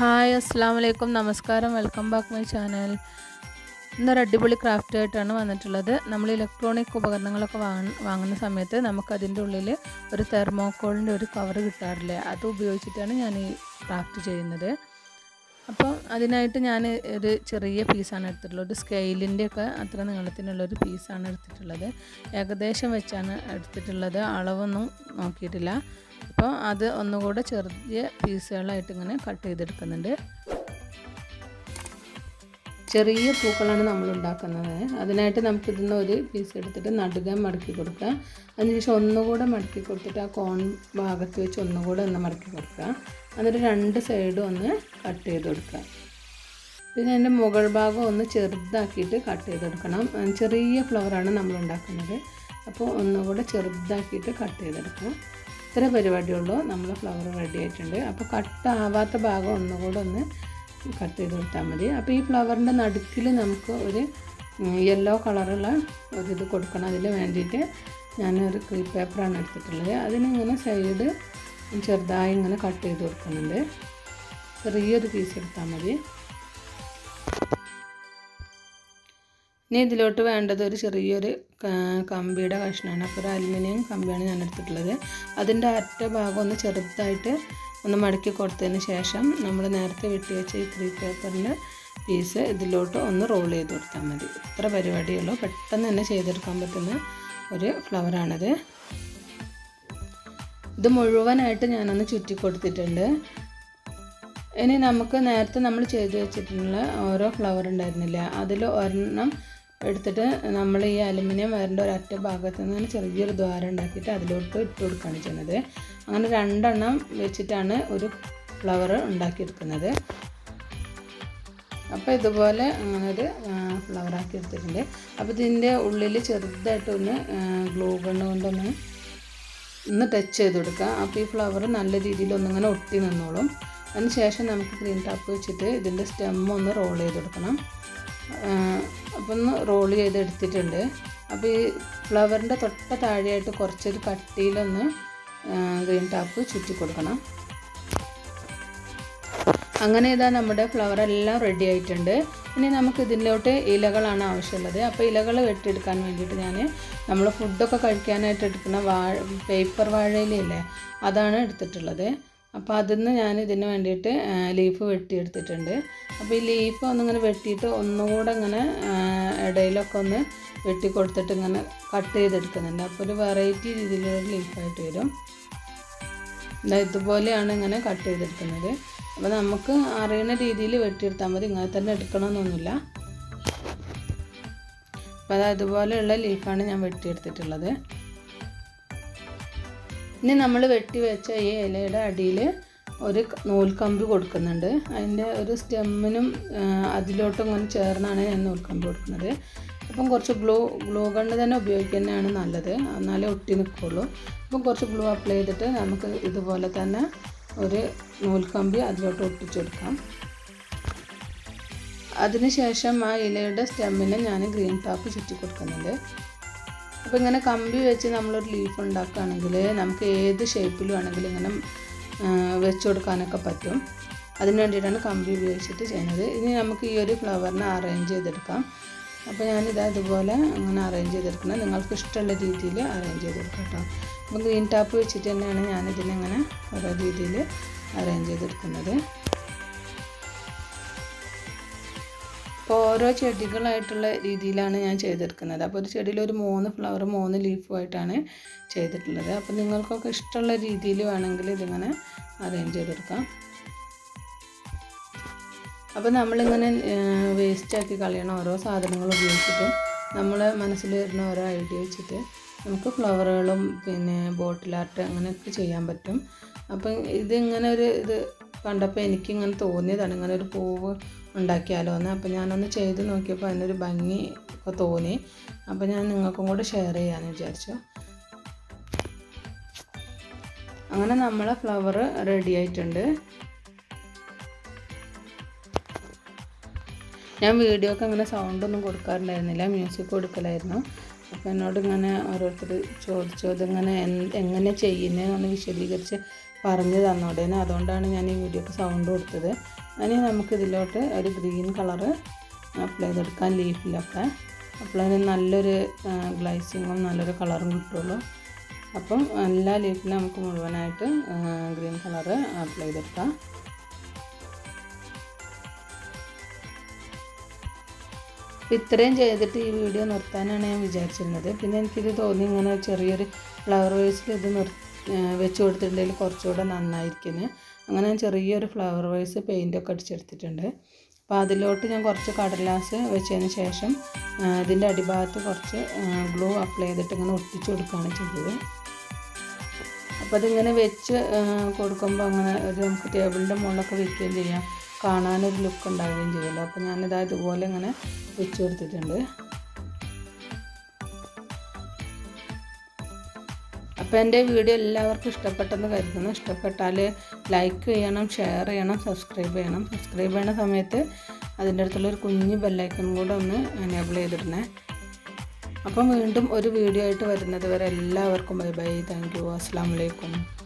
hi അസ്സാം വലൈക്കും നമസ്കാരം വെൽക്കം ബാക്ക് മൈ ചാനൽ ഇന്നൊരു അടിപൊളി ക്രാഫ്റ്റ് ആയിട്ടാണ് വന്നിട്ടുള്ളത് നമ്മൾ ഇലക്ട്രോണിക് ഉപകരണങ്ങളൊക്കെ വാങ്ങ വാങ്ങുന്ന സമയത്ത് നമുക്കതിൻ്റെ ഉള്ളിൽ ഒരു തെർമോക്കോളിൻ്റെ ഒരു കവർ കിട്ടാറില്ലേ അത് ഉപയോഗിച്ചിട്ടാണ് ഞാൻ ഈ ക്രാഫ്റ്റ് ചെയ്യുന്നത് അപ്പോൾ അതിനായിട്ട് ഞാൻ ഒരു ചെറിയ പീസാണ് എടുത്തിട്ടുള്ളത് ഒരു സ്കെയിലിൻ്റെ ഒക്കെ അത്ര നീളത്തിനുള്ള ഒരു പീസാണ് എടുത്തിട്ടുള്ളത് ഏകദേശം വെച്ചാണ് എടുത്തിട്ടുള്ളത് അളവൊന്നും നോക്കിയിട്ടില്ല അപ്പോൾ അത് ഒന്നുകൂടെ ചെറിയ പീസുകളായിട്ട് ഇങ്ങനെ കട്ട് ചെയ്തെടുക്കുന്നുണ്ട് ചെറിയ പൂക്കളാണ് നമ്മൾ ഉണ്ടാക്കുന്നത് അതിനായിട്ട് നമുക്ക് ഇതിന്ന് ഒരു പീസ് എടുത്തിട്ട് നടുക മടക്കി കൊടുക്കുക അതിനുശേഷം ഒന്നുകൂടെ മടക്കി കൊടുത്തിട്ട് ആ കോൺ ഭാഗത്ത് വെച്ച് ഒന്നുകൂടെ ഒന്ന് മടക്കി കൊടുക്കുക എന്നിട്ട് രണ്ട് സൈഡും ഒന്ന് കട്ട് ചെയ്ത് കൊടുക്കുക പിന്നെ അതിൻ്റെ മുകൾ ഭാഗം ഒന്ന് ചെറുതാക്കിയിട്ട് കട്ട് ചെയ്തെടുക്കണം ചെറിയ ഫ്ലവറാണ് നമ്മൾ ഉണ്ടാക്കുന്നത് അപ്പോൾ ഒന്നുകൂടെ ചെറുതാക്കിയിട്ട് കട്ട് ചെയ്തെടുക്കുക ഇത്ര പരിപാടിയുള്ളൂ നമ്മൾ ഫ്ലവർ റെഡി ആയിട്ടുണ്ട് അപ്പോൾ കട്ടാവാത്ത ഭാഗം ഒന്നുകൂടെ ഒന്ന് കട്ട് ചെയ്ത് കൊടുത്താൽ മതി അപ്പോൾ ഈ ഫ്ലവറിൻ്റെ നടുക്കിൽ നമുക്ക് ഒരു യെല്ലോ കളറുള്ള ഒരു ഇത് കൊടുക്കണം അതിന് വേണ്ടിയിട്ട് ഞാനൊരു ക്രീം പേപ്പറാണ് എടുത്തിട്ടുള്ളത് അതിനിങ്ങനെ സൈഡ് ചെറുതായി ഇങ്ങനെ കട്ട് ചെയ്ത് കൊടുക്കുന്നുണ്ട് ചെറിയൊരു പീസ് എടുത്താൽ മതി ഇനി ഇതിലോട്ട് വേണ്ടത് ഒരു ചെറിയൊരു കമ്പിയുടെ കഷ്ണമാണ് അപ്പോൾ ഒരു അലുമിനിയം കമ്പിയാണ് ഞാൻ എടുത്തിട്ടുള്ളത് അതിൻ്റെ അറ്റ ഭാഗം ഒന്ന് ചെറുതായിട്ട് ഒന്ന് മടക്കി കൊടുത്തതിന് ശേഷം നമ്മൾ നേരത്തെ വെട്ടി വെച്ച ഈ ക്രീം പേപ്പറിൻ്റെ പീസ് ഇതിലോട്ട് ഒന്ന് റോൾ ചെയ്ത് കൊടുത്താൽ മതി ഇത്ര പരിപാടിയുള്ളൂ പെട്ടെന്ന് തന്നെ ചെയ്തെടുക്കാൻ പറ്റുന്ന ഒരു ഫ്ലവറാണിത് ഇത് മുഴുവനായിട്ട് ഞാനൊന്ന് ചുറ്റി കൊടുത്തിട്ടുണ്ട് ഇനി നമുക്ക് നേരത്തെ നമ്മൾ ചെയ്ത് വെച്ചിട്ടുള്ള ഓരോ ഫ്ലവർ ഉണ്ടായിരുന്നില്ല അതിൽ ഒരെണ്ണം എടുത്തിട്ട് നമ്മൾ ഈ അലുമിനിയം വരേണ്ട ഒരൊറ്റ ഭാഗത്ത് നിന്ന് ചെറിയൊരു ദ്വാരം ഉണ്ടാക്കിയിട്ട് അതിലോട്ട് ഇട്ട് കൊടുക്കുകയാണ് ചെയ്യുന്നത് അങ്ങനെ രണ്ടെണ്ണം വെച്ചിട്ടാണ് ഒരു ഫ്ലവർ ഉണ്ടാക്കിയെടുക്കുന്നത് അപ്പോൾ ഇതുപോലെ അങ്ങനെ ഒരു ഫ്ലവർ ആക്കി എടുത്തിട്ടുണ്ട് അപ്പോൾ ഇതിൻ്റെ ഉള്ളിൽ ചെറുതായിട്ടൊന്ന് ഗ്ലൂ ഗണ്ണ് കൊണ്ടൊന്ന് ഒന്ന് ടച്ച് ചെയ്ത് കൊടുക്കുക അപ്പോൾ ഈ ഫ്ലവർ നല്ല രീതിയിൽ ഒന്നിങ്ങനെ ഒട്ടി നിന്നോളും അതിന് ശേഷം നമുക്ക് ഗ്രീൻ ടാപ്പ് വെച്ചിട്ട് ഇതിൻ്റെ സ്റ്റെം ഒന്ന് റോൾ ചെയ്ത് കൊടുക്കണം അപ്പോൾ ഒന്ന് റോൾ ചെയ്ത് എടുത്തിട്ടുണ്ട് അപ്പോൾ ഈ ഫ്ലവറിൻ്റെ തൊട്ട താഴെയായിട്ട് കുറച്ചൊരു കട്ടിയിലൊന്ന് ഗ്രീൻ ടാപ്പ് ചുറ്റി കൊടുക്കണം അങ്ങനെ ഇതാ നമ്മുടെ ഫ്ലവർ എല്ലാം റെഡി ആയിട്ടുണ്ട് ഇനി നമുക്ക് ഇതിലോട്ട് ഇലകളാണ് ആവശ്യമുള്ളത് അപ്പോൾ ഇലകൾ വെട്ടിയെടുക്കാൻ വേണ്ടിയിട്ട് ഞാൻ നമ്മൾ ഫുഡൊക്കെ കഴിക്കാനായിട്ട് എടുക്കുന്ന വാഴ പേപ്പർ വാഴയിലയില്ലേ അതാണ് എടുത്തിട്ടുള്ളത് അപ്പോൾ അതിൽ നിന്ന് ഞാൻ ഇതിന് വേണ്ടിയിട്ട് ലീഫ് വെട്ടിയെടുത്തിട്ടുണ്ട് അപ്പോൾ ഈ ലീഫ് ഒന്നിങ്ങനെ വെട്ടിയിട്ട് ഒന്നുകൂടെ ഇങ്ങനെ ഇടയിലൊക്കെ ഒന്ന് വെട്ടി കൊടുത്തിട്ട് ഇങ്ങനെ കട്ട് ചെയ്തെടുക്കുന്നുണ്ട് അപ്പോൾ ഒരു വെറൈറ്റി രീതിയിലുള്ള ലീഫായിട്ട് വരും ഇതുപോലെയാണ് ഇങ്ങനെ കട്ട് ചെയ്തെടുക്കുന്നത് അപ്പോൾ നമുക്ക് അറിയുന്ന രീതിയിൽ വെട്ടിയെടുത്താൽ മതി ഇങ്ങനെ തന്നെ എടുക്കണമെന്നൊന്നുമില്ല അപ്പോൾ അത് അതുപോലെയുള്ള ലീഫാണ് ഞാൻ വെട്ടിയെടുത്തിട്ടുള്ളത് ഇനി നമ്മൾ വെട്ടി വെച്ച ഈ ഇലയുടെ അടിയിൽ ഒരു നൂൽക്കമ്പി കൊടുക്കുന്നുണ്ട് അതിൻ്റെ ഒരു സ്റ്റെമ്മിനും അതിലോട്ടും ഇങ്ങനെ ചേർന്നാണ് ഞാൻ നൂൽക്കമ്പി കൊടുക്കുന്നത് അപ്പം കുറച്ച് ഗ്ലൂ ഗ്ലൂ കണ്ട് തന്നെ ഉപയോഗിക്കുന്നതാണ് നല്ലത് എന്നാലേ ഒട്ടി നിൽക്കുള്ളൂ അപ്പം കുറച്ച് ഗ്ലൂ അപ്ലൈ ചെയ്തിട്ട് നമുക്ക് ഇതുപോലെ തന്നെ ഒരു നൂൽക്കമ്പി അതിലോട്ട് ഒട്ടിച്ചെടുക്കാം അതിനുശേഷം ആ ഇലയുടെ സ്റ്റെമ്മിന് ഞാൻ ഗ്രീൻ ടാപ്പ് ചുറ്റി കൊടുക്കുന്നുണ്ട് അപ്പോൾ ഇങ്ങനെ കമ്പി വെച്ച് നമ്മളൊരു ലീഫ് ഉണ്ടാക്കുകയാണെങ്കിൽ നമുക്ക് ഏത് ഷേപ്പിലും ആണെങ്കിലും ഇങ്ങനെ വെച്ച് കൊടുക്കാനൊക്കെ പറ്റും അതിന് വേണ്ടിയിട്ടാണ് കമ്പി ഉപയോഗിച്ചിട്ട് ചെയ്യുന്നത് ഇനി നമുക്ക് ഈ ഒരു ഫ്ലവറിനെ അറേഞ്ച് ചെയ്തെടുക്കാം അപ്പോൾ ഞാനിതാ ഇതുപോലെ അങ്ങനെ അറേഞ്ച് ചെയ്തെടുക്കണം നിങ്ങൾക്ക് ഇഷ്ടമുള്ള രീതിയിൽ അറേഞ്ച് ചെയ്തെടുക്കാം കേട്ടോ അപ്പോൾ ഗ്രീൻ ടാപ്പ് വെച്ചിട്ട് തന്നെയാണ് ഞാനിതിനിങ്ങനെ ഓരോ രീതിയിൽ അറേഞ്ച് ചെയ്തെടുക്കുന്നത് അപ്പോൾ ഓരോ ചെടികളായിട്ടുള്ള രീതിയിലാണ് ഞാൻ ചെയ്തെടുക്കുന്നത് അപ്പോൾ ഒരു ചെടിയിൽ ഒരു മൂന്ന് ഫ്ലവർ മൂന്ന് ലീഫുമായിട്ടാണ് ചെയ്തിട്ടുള്ളത് അപ്പോൾ നിങ്ങൾക്കൊക്കെ ഇഷ്ടമുള്ള രീതിയിൽ വേണമെങ്കിൽ ഇതിങ്ങനെ അറേഞ്ച് ചെയ്തെടുക്കാം അപ്പോൾ നമ്മളിങ്ങനെ വേസ്റ്റാക്കി കളയണം ഓരോ സാധനങ്ങൾ ഉപയോഗിച്ചിട്ടും നമ്മൾ മനസ്സിൽ വരുന്ന ഓരോ ഐഡിയ വെച്ചിട്ട് നമുക്ക് ഫ്ലവറുകളും പിന്നെ ബോട്ടിൽ ആർട്ട് അങ്ങനെയൊക്കെ ചെയ്യാൻ പറ്റും അപ്പം ഇതിങ്ങനെ ഒരു ഇത് കണ്ടപ്പോൾ എനിക്കിങ്ങനെ തോന്നിയതാണ് ഇങ്ങനെ ഒരു പൂവ് ഉണ്ടാക്കിയാലോ എന്ന് അപ്പോൾ ഞാനൊന്ന് ചെയ്ത് നോക്കിയപ്പോൾ അതിനൊരു ഭംഗി ഒക്കെ തോന്നി അപ്പോൾ ഞാൻ നിങ്ങൾക്കും കൂടെ ഷെയർ ചെയ്യാമെന്ന് വിചാരിച്ചു അങ്ങനെ നമ്മളെ ഫ്ലവർ റെഡി ആയിട്ടുണ്ട് ഞാൻ വീഡിയോക്ക് അങ്ങനെ സൗണ്ടൊന്നും കൊടുക്കാറുണ്ടായിരുന്നില്ല മ്യൂസിക് കൊടുക്കലായിരുന്നു അപ്പോൾ എന്നോട് ഇങ്ങനെ ഓരോരുത്തർ ചോദിച്ചു അതിങ്ങനെ എങ്ങനെ ചെയ്യുന്നതെന്ന് വിശദീകരിച്ച് പറഞ്ഞു തന്നോടേന് അതുകൊണ്ടാണ് ഞാൻ ഈ വീഡിയോക്ക് സൗണ്ട് കൊടുത്തത് ഇനി നമുക്കിതിലോട്ട് ഒരു ഗ്രീൻ കളറ് അപ്ലൈ ചെയ്തെടുക്കാം ലീഫിലൊക്കെ അപ്പോൾ അതിന് നല്ലൊരു ഗ്ലൈസിങ്ങും നല്ലൊരു കളറും കിട്ടുള്ളൂ അപ്പം എല്ലാ ലീഫിലും നമുക്ക് മുഴുവനായിട്ട് ഗ്രീൻ കളറ് അപ്ലൈ ചെയ്തെടുക്കാം അപ്പോൾ ഇത്രയും ചെയ്തിട്ട് ഈ വീഡിയോ നിർത്താനാണ് ഞാൻ വിചാരിച്ചിരുന്നത് പിന്നെ എനിക്കിത് തോന്നി ഇങ്ങനെ ചെറിയൊരു ഫ്ലവർ വേസിൽ ഇത് നിർ വെച്ച് കൊടുത്തിട്ടുണ്ടെങ്കിൽ കുറച്ചുകൂടെ നന്നായിരിക്കുന്നത് അങ്ങനെ ഞാൻ ചെറിയൊരു ഫ്ലവർ വേസ് പെയിൻറ്റൊക്കെ അടിച്ചെടുത്തിട്ടുണ്ട് അപ്പോൾ അതിലോട്ട് ഞാൻ കുറച്ച് കടലാസ് വെച്ചതിന് ശേഷം ഇതിൻ്റെ അടിഭാഗത്ത് കുറച്ച് ഗ്ലൂ അപ്ലൈ ചെയ്തിട്ട് ഇങ്ങനെ ഒട്ടിച്ചു കൊടുക്കുകയാണ് ചെയ്തത് അപ്പോൾ അതിങ്ങനെ വെച്ച് കൊടുക്കുമ്പോൾ അങ്ങനെ ഒരു നമുക്ക് ടേബിളിൻ്റെ മുകളിലൊക്കെ വെക്കുകയും ചെയ്യാം കാണാനൊരു ലുക്ക് ഉണ്ടാവുകയും ചെയ്യുമല്ലോ അപ്പോൾ ഞാനിതാ ഇതുപോലെ ഇങ്ങനെ വെച്ച് കൊടുത്തിട്ടുണ്ട് അപ്പോൾ എൻ്റെ വീഡിയോ എല്ലാവർക്കും ഇഷ്ടപ്പെട്ടെന്ന് കരുതുന്നു ഇഷ്ടപ്പെട്ടാൽ ലൈക്ക് ചെയ്യണം ഷെയർ ചെയ്യണം സബ്സ്ക്രൈബ് ചെയ്യണം സബ്സ്ക്രൈബ് ചെയ്യുന്ന സമയത്ത് അതിൻ്റെ അടുത്തുള്ളൊരു കുഞ്ഞ് ബെല്ലൈക്കൺ കൂടെ ഒന്ന് എനേബിൾ ചെയ്തിടണേ അപ്പം വീണ്ടും ഒരു വീഡിയോ ആയിട്ട് വരുന്നത് വരെ എല്ലാവർക്കും ബൈ ബൈ താങ്ക് യു അസ്സാം വലൈക്കും